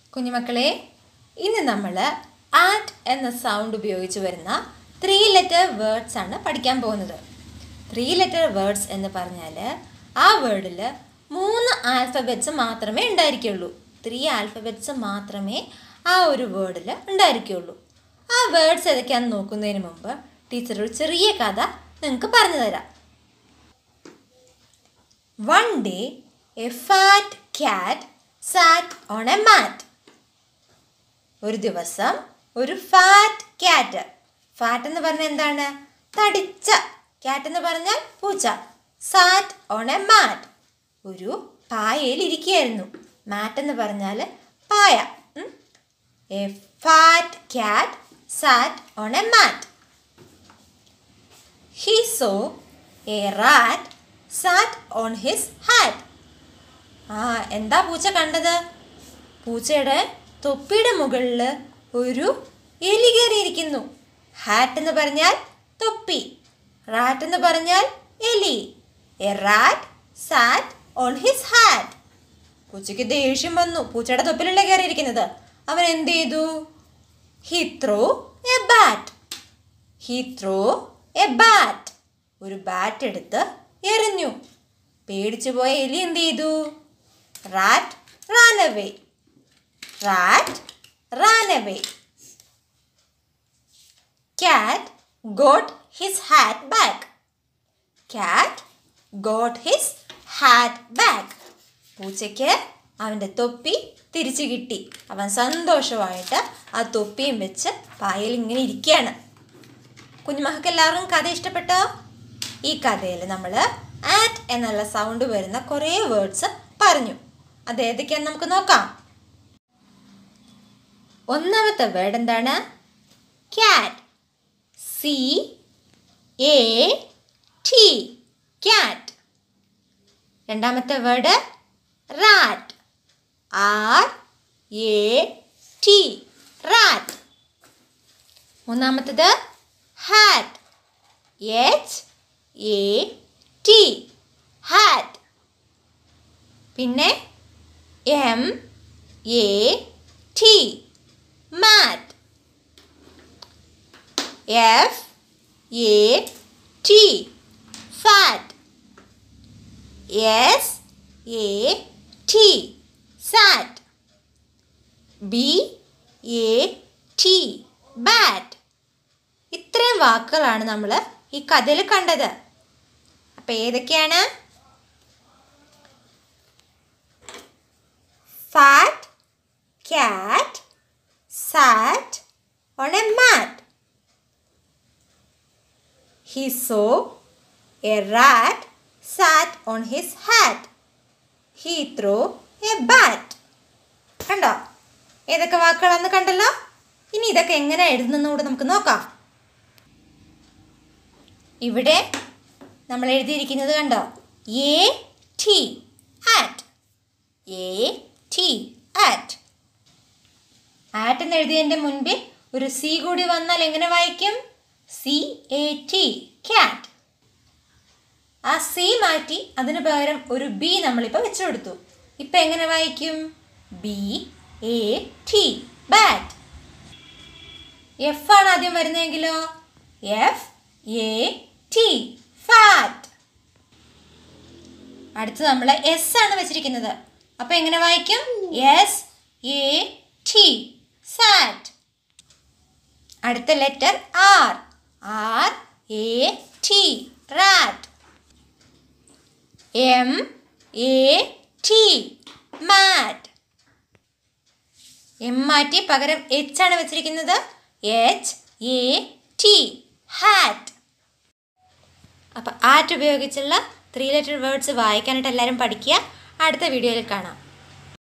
കുഞ്ഞുമക്കളെ ഇന്ന് നമ്മൾ ആറ്റ് എന്ന സൗണ്ട് ഉപയോഗിച്ച് വരുന്ന ത്രീ ലെറ്റർ വേർഡ്സ് ആണ് പഠിക്കാൻ പോകുന്നത് ത്രീ ലെറ്റർ വേർഡ്സ് എന്ന് പറഞ്ഞാൽ ആ വേർഡിൽ മൂന്ന് ആൽഫബറ്റ്സ് മാത്രമേ ഉണ്ടായിരിക്കുള്ളൂ ത്രീ ആൽഫബറ്റ്സ് മാത്രമേ ആ ഒരു വേർഡിൽ ഉണ്ടായിരിക്കുള്ളൂ ആ വേർഡ്സ് ഏതൊക്കെയാണെന്ന് നോക്കുന്നതിന് മുമ്പ് ടീച്ചർ ഒരു ചെറിയ കഥ നിങ്ങൾക്ക് പറഞ്ഞു തരാം One day, a fat cat sat on a mat. ഒരു ദിവസം ഒരു ഫാറ്റ് ക്യാറ്റ് ഫാറ്റ് എന്ന് പറഞ്ഞാൽ എന്താണ് തടിച്ച ക്യാറ്റ് എന്ന് പറഞ്ഞാൽ പൂച്ച സാറ്റ് ഓൺ എ മാറ്റ് ഒരു പായയിൽ ഇരിക്കുകയായിരുന്നു മാറ്റ് എന്ന് പറഞ്ഞാൽ പായ a fat cat sat on a mat He saw a rat sat on his hat. ആ എന്താ പൂച്ച കണ്ടത് പൂച്ചയുടെ തൊപ്പിയുടെ മുകളിൽ ഒരു എലി കയറിയിരിക്കുന്നു ഹാറ്റ് എന്ന് പറഞ്ഞാൽ തൊപ്പി റാറ്റ് എന്ന് പറഞ്ഞാൽ എലി a rat sat on his hat പൂച്ചയ്ക്ക് ദേഷ്യം വന്നു പൂച്ചയുടെ തൊപ്പിലല്ലേ കയറിയിരിക്കുന്നത് അവൻ എന്ത് ചെയ്തു he throw a bat he throw a bat ഒരു ബാറ്റ് എടുത്ത് എറിഞ്ഞു പേടിച്ചു പോയ എലി എന്ത് ചെയ്തു rat ran away rat ran away cat got his hat back cat got his hat back പൂച്ചയ്ക്ക് അവൻ്റെ തൊപ്പി തിരിച്ചു കിട്ടി അവൻ സന്തോഷമായിട്ട് ആ തൊപ്പിയും വെച്ച് പായൽ ഇങ്ങനെ ഇരിക്കുകയാണ് കുഞ്ഞുമക്കൾക്ക് എല്ലാവർക്കും കഥ ഇഷ്ടപ്പെട്ടോ ഈ കഥയിൽ നമ്മൾ ആറ്റ് എന്നുള്ള സൗണ്ട് വരുന്ന കുറേ വേർഡ്സ് പറഞ്ഞു അത് ഏതൊക്കെയാന്ന് നമുക്ക് നോക്കാം ഒന്നാമത്തെ വേർഡ് എന്താണ് cat C A T cat രണ്ടാമത്തെ word rat R A T rat മൂന്നാമത്തത് hat h a t hat പിന്നെ M A T mat F A T fat S A T sat B A T bat ഇത്രയും വാക്കുകളാണ് നമ്മൾ ഈ കഥയിൽ കണ്ടത് അപ്പം ഏതൊക്കെയാണ് fat cat sat on a mat he saw a rat sat on his hat he throw a bat കണ്ടോ ഏതൊക്കെ വാക്കുകളാണെന്ന് കണ്ടല്ലോ ഇനി ഇതൊക്കെ എങ്ങനെ എഴുതുന്നൂടെ നമുക്ക് നോക്കാം ഇവിടെ നമ്മൾ എഴുതിയിരിക്കുന്നത് കണ്ടോ A T at A T at at എന്ന് എഴുതിയതിൻ്റെ മുൻപിൽ ഒരു സി കൂടി വന്നാൽ എങ്ങനെ വായിക്കും സി എ ടി ക്യാറ്റ് ആ സി മാറ്റി അതിന് പകരം ഒരു ബി നമ്മളിപ്പോൾ വെച്ചു കൊടുത്തു ഇപ്പം എങ്ങനെ വായിക്കും B A T bat F ആണ് ആദ്യം വരുന്നതെങ്കിലോ എഫ് എ ടി ഫാറ്റ് അടുത്ത് നമ്മൾ എസ് ആണ് വെച്ചിരിക്കുന്നത് അപ്പോൾ എങ്ങനെ വായിക്കും എസ് എ ടി സാറ്റ് അടുത്ത letter R R A T rat M A T mat M മാറ്റി പകരം എച്ച് ആണ് വെച്ചിരിക്കുന്നത് എച്ച് എ ടി ഹാറ്റ് അപ്പം ആറ്റ് ഉപയോഗിച്ചുള്ള ത്രീ ലെറ്റർ വേർഡ്സ് വായിക്കാനായിട്ട് എല്ലാവരും പഠിക്കുക അടുത്ത വീഡിയോയിൽ കാണാം